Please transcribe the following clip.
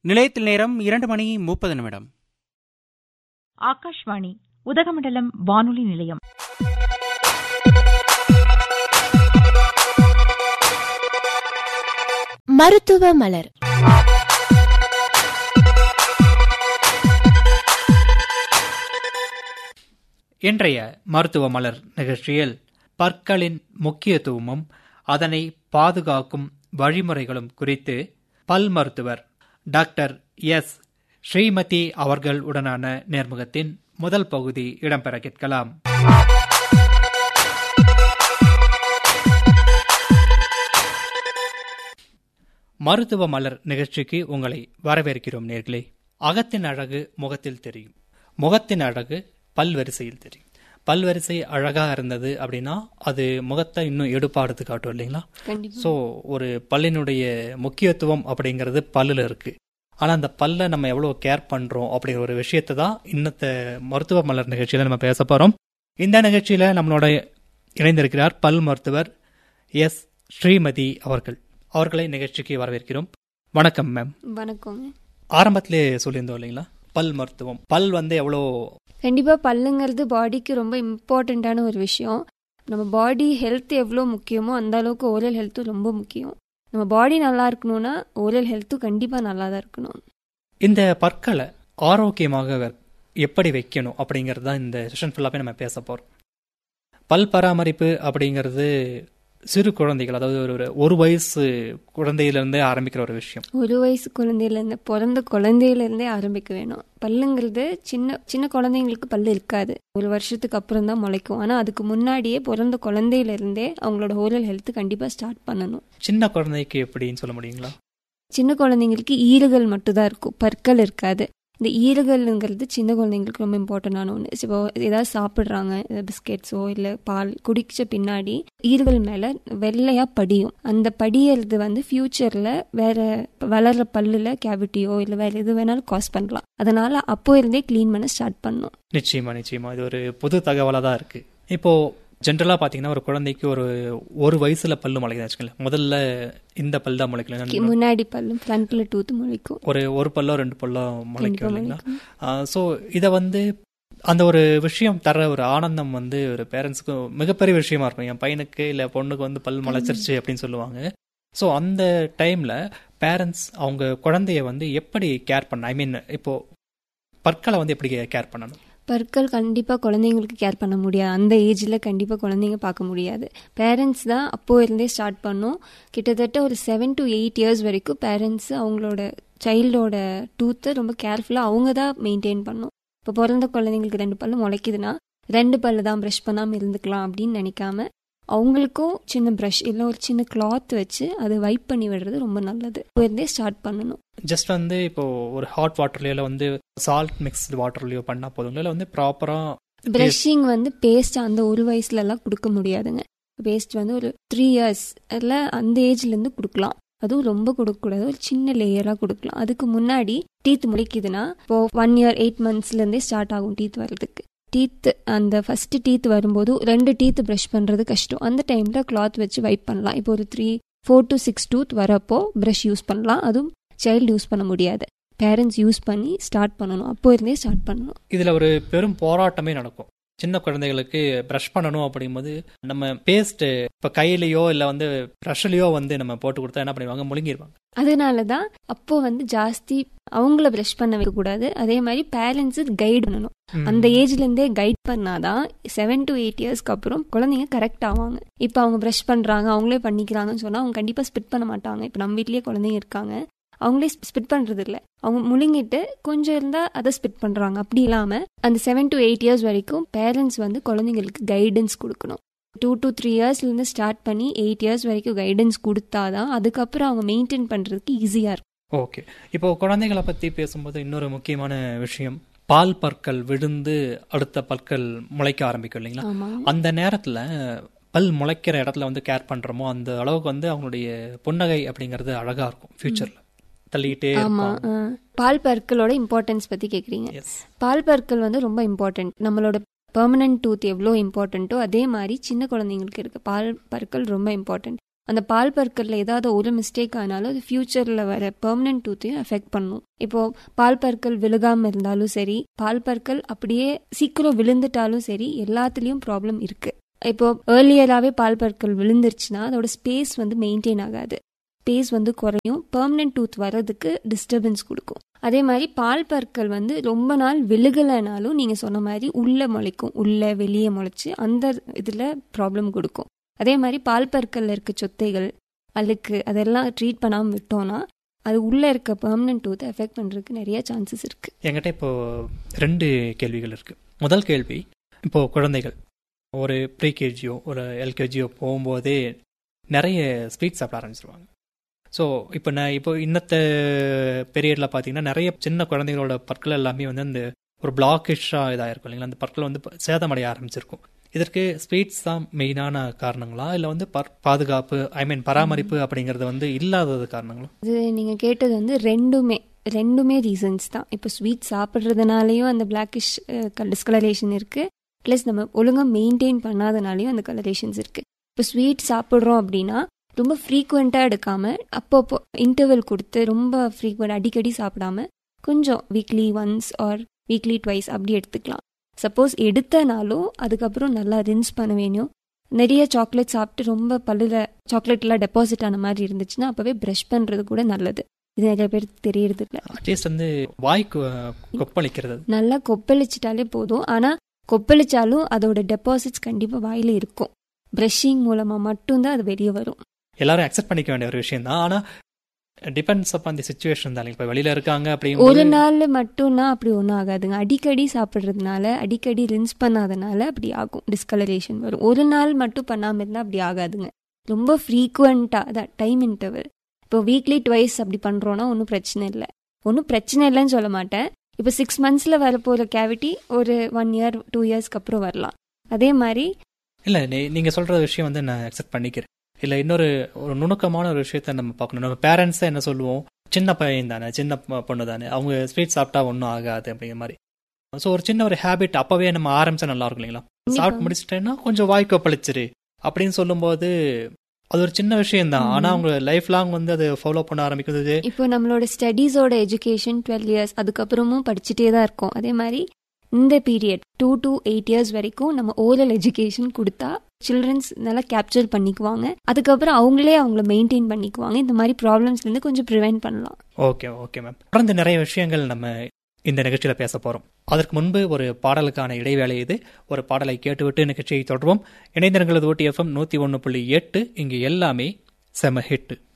நிலையத்தில் நேரம் இரண்டு மணி முப்பது நிமிடம் ஆகாஷ்வாணி உதகமண்டலம் வானொலி நிலையம் மருத்துவ மலர் இன்றைய மருத்துவ மலர் நிகழ்ச்சியில் பற்களின் முக்கியத்துவமும் அதனை பாதுகாக்கும் வழிமுறைகளும் குறித்து பல் மருத்துவர் டாக்டர் எஸ் ஸ்ரீமதி அவர்கள் உடனான நேர்முகத்தின் முதல் பகுதி இடம்பெற கேட்கலாம் மருத்துவ மலர் நிகழ்ச்சிக்கு உங்களை வரவேற்கிறோம் நேர்களே அகத்தின் அழகு முகத்தில் தெரியும் முகத்தின் அழகு பல்வரிசையில் தெரியும் பல்வரிசை அழகா இருந்தது அப்படின்னா அது முகத்தை இன்னும் எடுப்பாடுத்து காட்டும் இல்லைங்களா ஸோ ஒரு பல்லினுடைய முக்கியத்துவம் அப்படிங்கிறது பல்லில் இருக்கு ஆனால் அந்த பல்லை நம்ம எவ்வளோ கேர் பண்ணுறோம் அப்படிங்கிற ஒரு விஷயத்தை தான் இன்னத்த மருத்துவ மலர் நிகழ்ச்சியில் நம்ம பேச போகிறோம் இந்த நிகழ்ச்சியில் நம்மளோட இணைந்திருக்கிறார் பல் மருத்துவர் எஸ் ஸ்ரீமதி அவர்கள் அவர்களை நிகழ்ச்சிக்கு வரவேற்கிறோம் வணக்கம் மேம் வணக்கங்க ஆரம்பத்திலே சொல்லியிருந்தோம் இல்லைங்களா பல் மருத்துவம் பல் வந்து எவ்வளோ கண்டிப்பாக பல்லுங்கிறது பாடிக்கு ரொம்ப இம்பார்ட்டண்ட்டான ஒரு விஷயம் நம்ம பாடி ஹெல்த் எவ்வளோ முக்கியமோ அந்த அளவுக்கு ஓரல் ஹெல்த்தும் ரொம்ப முக்கியம் நம்ம பாடி நல்லா இருக்கணும்னா ஓரல் ஹெல்த்தும் கண்டிப்பாக நல்லா தான் இருக்கணும் இந்த பற்களை ஆரோக்கியமாக வெ- எப்படி வைக்கணும் அப்படிங்கிறது தான் இந்த செஷன் ஃபுல்லாகவே நம்ம பேச போகிறோம் பல் பராமரிப்பு அப்படிங்கிறது சிறு குழந்தைகள் அதாவது ஒரு ஒரு ஒரு வயசு குழந்தையிலேருந்தே ஆரம்பிக்கிற ஒரு விஷயம் ஒரு வயசு குழந்தையிலேருந்து பிறந்த குழந்தையிலேருந்தே ஆரம்பிக்க வேணும் பல்லுங்கிறது சின்ன சின்ன குழந்தைங்களுக்கு பல்லு இருக்காது ஒரு வருஷத்துக்கு அப்புறம் தான் முளைக்கும் ஆனால் அதுக்கு முன்னாடியே பிறந்த குழந்தையிலேருந்தே அவங்களோட ஓரல் ஹெல்த் கண்டிப்பாக ஸ்டார்ட் பண்ணணும் சின்ன குழந்தைக்கு எப்படின்னு சொல்ல முடியுங்களா சின்ன குழந்தைங்களுக்கு ஈறுகள் மட்டும்தான் இருக்கும் பற்கள் இருக்காது இந்த ஈறுகள்ங்கிறது சின்ன குழந்தைங்களுக்கு ரொம்ப இம்பார்ட்டண்டான ஒன்று இப்போ ஏதாவது சாப்பிட்றாங்க பிஸ்கெட்ஸோ இல்லை பால் குடிச்ச பின்னாடி ஈறுகள் மேலே வெள்ளையாக படியும் அந்த படியறது வந்து ஃபியூச்சரில் வேற வளர்ற பல்லில் கேவிட்டியோ இல்லை வேற எது வேணாலும் காஸ் பண்ணலாம் அதனால அப்போ இருந்தே க்ளீன் பண்ண ஸ்டார்ட் பண்ணும் நிச்சயமா நிச்சயமா இது ஒரு புது தகவலாக தான் இருக்கு இப்போ ஜென்ரலாக பார்த்தீங்கன்னா ஒரு குழந்தைக்கு ஒரு ஒரு வயசுல பல்லு முளைக்குது வச்சுக்கோங்களேன் முதல்ல இந்த பல் தான் முளைக்கல முன்னாடி பல்லும் ஃப்ரண்ட்ல டூத் முளைக்கும் ஒரு ஒரு பல்லோ ரெண்டு பல்லோ முளைக்கும் கண்டிப்பா இல்லைங்களா முளைக்கும். ஸோ இதை வந்து அந்த ஒரு விஷயம் தர ஒரு ஆனந்தம் வந்து ஒரு பேரண்ட்ஸுக்கு மிகப்பெரிய விஷயமா இருக்கும் என் பையனுக்கு இல்லை பொண்ணுக்கு வந்து பல் முளைச்சிருச்சு அப்படின்னு சொல்லுவாங்க ஸோ அந்த டைம்ல பேரண்ட்ஸ் அவங்க குழந்தைய வந்து எப்படி கேர் பண்ண ஐ மீன் இப்போ பற்களை வந்து எப்படி கேர் பண்ணணும் பற்கள் கண்டிப்பாக குழந்தைங்களுக்கு கேர் பண்ண முடியாது அந்த ஏஜில் கண்டிப்பாக குழந்தைங்க பார்க்க முடியாது பேரண்ட்ஸ் தான் அப்போ இருந்தே ஸ்டார்ட் பண்ணோம் கிட்டத்தட்ட ஒரு செவன் டு எயிட் இயர்ஸ் வரைக்கும் பேரண்ட்ஸ் அவங்களோட சைல்டோட டூத்தை ரொம்ப கேர்ஃபுல்லாக அவங்க தான் மெயின்டைன் பண்ணும் இப்போ பிறந்த குழந்தைங்களுக்கு ரெண்டு பல்லு முளைக்குதுன்னா ரெண்டு பல்லு தான் ப்ரஷ் பண்ணாமல் இருந்துக்கலாம் அப்படின்னு நினைக்காம அவங்களுக்கும் சின்ன ப்ரஷ் இல்லை ஒரு சின்ன கிளாத் வச்சு அதை வைப் பண்ணி விடுறது ரொம்ப நல்லது இப்போ இருந்தே ஸ்டார்ட் பண்ணணும் ஜஸ்ட் வந்து இப்போ ஒரு ஹாட் வாட்டர்லயோ இல்லை வந்து சால்ட் மிக்ஸ்டு வாட்டர்லயோ பண்ணா போதும் இல்லை வந்து ப்ராப்பரா ப்ரஷிங் வந்து பேஸ்ட் அந்த ஒரு வயசுல எல்லாம் கொடுக்க முடியாதுங்க பேஸ்ட் வந்து ஒரு த்ரீ இயர்ஸ் இல்லை அந்த ஏஜ்ல இருந்து கொடுக்கலாம் அதுவும் ரொம்ப கொடுக்கக்கூடாது ஒரு சின்ன லேயராக கொடுக்கலாம் அதுக்கு முன்னாடி டீத் முளைக்குதுன்னா இப்போ ஒன் இயர் எயிட் மந்த்ஸ்லேருந்தே ஸ்டார்ட் ஆகும் டீத் வர்றதுக்கு டீத் அந்த ஃபர்ஸ்ட் டீத் வரும்போது ரெண்டு டீத் ப்ரஷ் பண்ணுறது கஷ்டம் அந்த டைமில் கிளாத் வச்சு வைப் பண்ணலாம் இப்போ ஒரு three four to six tooth வரப்போ ப்ரஷ் யூஸ் பண்ணலாம் அதுவும் சைல்டு யூஸ் பண்ண முடியாது பேரண்ட்ஸ் யூஸ் பண்ணி ஸ்டார்ட் பண்ணணும் அப்போ இருந்தே ஸ்டார்ட் பண்ணணும் இதுல ஒரு பெரும் போராட்டமே நடக்கும் சின்ன குழந்தைகளுக்கு ப்ரஷ் பண்ணணும் அப்படிங்கும்போது நம்ம பேஸ்ட் இப்போ கையிலயோ இல்லை வந்து ப்ரஷ்லையோ வந்து நம்ம போட்டு கொடுத்தா என்ன பண்ணிடுவாங்க முழுங்கிடுவாங்க அதனால தான் அப்போ வந்து ஜாஸ்தி அவங்கள ப்ரஷ் பண்ண வைக்கக்கூடாது அதே மாதிரி பேரண்ட்ஸு கைட் பண்ணணும் அந்த ஏஜ்ல இருந்தே கைட் பண்ணாதான் செவன் டு எயிட் இயர்ஸ்க்கு அப்புறம் குழந்தைங்க கரெக்ட் ஆவாங்க இப்போ அவங்க ப்ரஷ் பண்றாங்க அவங்களே பண்ணிக்கிறாங்கன்னு சொன்னா அவங்க கண்டிப்பா ஸ்பிட் பண்ண மாட்டாங்க இப்போ நம்ம வீட்லயே குழந்தைங்க இருக்காங்க அவங்களே ஸ்பிட் பண்றது இல்ல அவங்க முழுங்கிட்டு கொஞ்சம் இருந்தா அதை ஸ்பிட் பண்றாங்க அப்படி இல்லாம அந்த செவன் டு எயிட் இயர்ஸ் வரைக்கும் பேரண்ட்ஸ் வந்து குழந்தைங்களுக்கு கைடன்ஸ் கொடுக்கணும் டூ டு த்ரீ இயர்ஸ்லேருந்து ஸ்டார்ட் பண்ணி எயிட் இயர்ஸ் வரைக்கும் கைடன்ஸ் கொடுத்தாதான் அதுக்கப்புறம் அவங்க மெயின்டைன் பண்றதுக்கு ஈஸியா இருக்கும் ஓகே இப்போ குழந்தைகளை பத்தி பேசும்போது இன்னொரு முக்கியமான விஷயம் பால் பற்கள் விழுந்து அடுத்த பற்கள் முளைக்க ஆரம்பிக்கும் இல்லைங்களா ஆமா அந்த நேரத்துல பல் முளைக்கிற இடத்துல வந்து கேர் பண்றோமோ அந்த அளவுக்கு வந்து அவங்களுடைய புன்னகை அப்படிங்கிறது அழகா இருக்கும் ஃபியூச்சர்ல தள்ளிக்கிட்டே ஆமா இருப்பாங்க ஆ. பால் பற்களோட இம்பார்ட்டன்ஸ் பத்தி கேக்குறீங்க எஸ் பால் பற்கள் வந்து ரொம்ப இம்பார்ட்டன்ட் நம்மளோட பெர்மனன்ட் டூத் எவ்வளோ இம்பார்ட்டண்ட்டோ அதே மாதிரி சின்ன குழந்தைங்களுக்கு இருக்க பால் பற்கள் ரொம்ப இம்பார்ட்டன்ட் அந்த பால் பற்கள்ல ஏதாவது ஒரு மிஸ்டேக் ஆனாலும் அது ஃபியூச்சர்ல வர பெர்மனன்ட் டூத்தையும் எஃபெக்ட் பண்ணும் இப்போ பால் பற்கள் விழுகாம இருந்தாலும் சரி பால் பற்கள் அப்படியே சீக்கிரம் விழுந்துட்டாலும் சரி எல்லாத்துலயும் ப்ராப்ளம் இருக்கு இப்போ ஏர்லியராகவே பால் பற்கள் விழுந்துருச்சுன்னா அதோட ஸ்பேஸ் வந்து மெயின்டைன் ஆகாது ஸ்பேஸ் வந்து குறையும் பெர்மனன்ட் டூத் வர்றதுக்கு டிஸ்டர்பன்ஸ் கொடுக்கும் அதே மாதிரி பால் பற்கள் வந்து ரொம்ப நாள் விழுகலைனாலும் நீங்க சொன்ன மாதிரி உள்ள முளைக்கும் உள்ள வெளியே முளைச்சு அந்த இதுல ப்ராப்ளம் கொடுக்கும் அதே மாதிரி பால் பற்கள்ல இருக்க சொத்தைகள் அழுக்கு அதெல்லாம் ட்ரீட் பண்ணாம விட்டோம்னா அது உள்ள இருக்க பெர்மனன்ட் டூத்தை எஃபெக்ட் பண்றதுக்கு நிறைய சான்சஸ் இருக்கு என்கிட்ட இப்போ ரெண்டு கேள்விகள் இருக்கு முதல் கேள்வி இப்போ குழந்தைகள் ஒரு ப்ரீ கேஜியோ ஒரு எல்கேஜியோ போகும்போதே நிறைய ஸ்வீட் சாப்பிட ஆரம்பிச்சிருவாங்க ஸோ இப்போ நான் இப்போ இன்னத்த பீரியடில் பார்த்தீங்கன்னா நிறைய சின்ன குழந்தைகளோட பற்கள் எல்லாமே வந்து அந்த ஒரு பிளாக்கிஷாக இதாக இருக்கும் இல்லைங்களா அந்த பற்கள் வந்து சேதமடைய ஆரம்பிச்சிருக்கும் இதற்கு ஸ்வீட்ஸ் தான் மெயினான காரணங்களா இல்லை வந்து பாதுகாப்பு ஐ மீன் பராமரிப்பு அப்படிங்கிறது வந்து இல்லாதது காரணங்களா இது நீங்க கேட்டது வந்து ரெண்டுமே ரெண்டுமே ரீசன்ஸ் தான் இப்போ ஸ்வீட் சாப்பிட்றதுனாலையும் அந்த பிளாக்கிஷ் டிஸ்கலரேஷன் இருக்கு ப்ளஸ் நம்ம ஒழுங்காக மெயின்டைன் பண்ணாதனாலையும் அந்த கலரேஷன்ஸ் இருக்கு இப்போ ஸ்வீட் சாப்பிட்றோம் அப்படின்னா ரொம்ப ஃப்ரீக்வெண்ட்டாக எடுக்காம அப்பப்போ இன்டர்வல் கொடுத்து ரொம்ப ஃப்ரீக்வெண்ட் அடிக்கடி சாப்பிடாம கொஞ்சம் weekly once or weekly twice அப்படி எடுத்துக்கலாம் சப்போஸ் எடுத்தனாலும் அதுக்கப்புறம் நல்லா ரின்ஸ் பண்ண வேணும் நிறைய சாக்லேட் சாப்பிட்டு ரொம்ப பல்லுல சாக்லேட்லாம் டெபாசிட் ஆன மாதிரி இருந்துச்சுன்னா அப்பவே ப்ரஷ் பண்றது கூட நல்லது இது நிறைய பேருக்கு தெரியறது இல்லை அட்லீஸ்ட் வந்து வாய் கொப்பளிக்கிறது நல்லா கொப்பளிச்சிட்டாலே போதும் ஆனா கொப்பளிச்சாலும் அதோட டெபாசிட்ஸ் கண்டிப்பா வாயில இருக்கும் ப்ரஷிங் மூலமா மட்டும்தான் அது வெளியே வரும் எல்லாரும் அக்செப்ட் பண்ணிக்க வேண்டிய ஒரு விஷயம் தான் ஆனா டிபெண்ட்ஸ் அப் அந்த சுச்சுவேஷன் தான் இப்போ வெளியில இருக்காங்க ஒரு அப்படிங்கும்போது நாள் மட்டும்னா அப்படி ஒன்றும் ஆகாதுங்க அடிக்கடி சாப்பிட்றதுனால அடிக்கடி ரின்ஸ் பண்ணாதனால அப்படி ஆகும் டிஸ்கலரேஷன் வரும் ஒரு நாள் மட்டும் பண்ணாம இருந்தா அப்படி ஆகாதுங்க ரொம்ப ஃப்ரீக்குவெண்ட்டாக அதான் டைம் இன்டர்வல் இப்போ வீக்லி ட்வைஸ் அப்படி பண்றோம்னா ஒன்றும் பிரச்சனை இல்லை ஒன்றும் பிரச்சனை இல்லைன்னு சொல்ல மாட்டேன் இப்போ சிக்ஸ் மந்த்ஸ்ல வரப்போகிற கேவிட்டி ஒரு ஒன் இயர் டூ இயர்ஸ்க்கு அப்புறம் வரலாம் அதே மாதிரி இல்ல நீ- நீங்க சொல்ற விஷயம் வந்து நான் அக்செப்ட் பண்ணிக்கிறேன் இல்ல இன்னொரு ஒரு நுணுக்கமான ஒரு விஷயத்த நம்ம பார்க்கணும் நம்ம பேரண்ட்ஸ் என்ன சொல்லுவோம் சின்ன பையன் தானே சின்ன பொ- பொண்ணு தானே அவங்க ஸ்வீட் சாப்பிட்டா ஒன்றும் ஆகாது அப்படிங்கிற மாதிரி ஸோ ஒரு சின்ன ஒரு ஹேபிட் அப்பவே நம்ம ஆரம்பிச்சா நல்லா இருக்கும் இல்லைங்களா சாப்பிட்டு முடிச்சிட்டேன்னா கொஞ்சம் வாய்க்கு பழிச்சிரு அப்படின்னு சொல்லும்போது அது ஒரு சின்ன விஷயம் தான் ஆனா அவங்க லைஃப் லாங் வந்து அதை ஃபாலோ பண்ண ஆரம்பிக்கிறது இப்போ நம்மளோட ஸ்டடீஸோட எஜுகேஷன் டுவெல் இயர்ஸ் அதுக்கப்புறமும் படிச்சுட்டே தான் இருக்கோம் அதே மாதிரி இந்த period two to eight years வரைக்கும் நம்ம ஓரல் எஜுகேஷன் கொடுத்தா சில்ட்ரன்ஸ் நல்லா கேப்சர் பண்ணிக்குவாங்க அதுக்கப்புறம் அவங்களே அவங்கள மெயின்டைன் பண்ணிக்குவாங்க இந்த மாதிரி ப்ராப்ளம்ஸ்ல இருந்து கொஞ்சம் ப்ரிவென்ட் பண்ணலாம் ஓகே ஓகே மேம் தொடர்ந்து நிறைய விஷயங்கள் நம்ம இந்த நிகழ்ச்சியில பேச போறோம் அதற்கு முன்பு ஒரு பாடலுக்கான இடைவேளை இது ஒரு பாடலை கேட்டுவிட்டு நிகழ்ச்சியை தொடர்வோம் இணைந்திருங்களது ஓட்டி எஃப்எம் நூத்தி ஒன்று புள்ளி எட்டு இங்கு எல்லாமே செம ஹிட்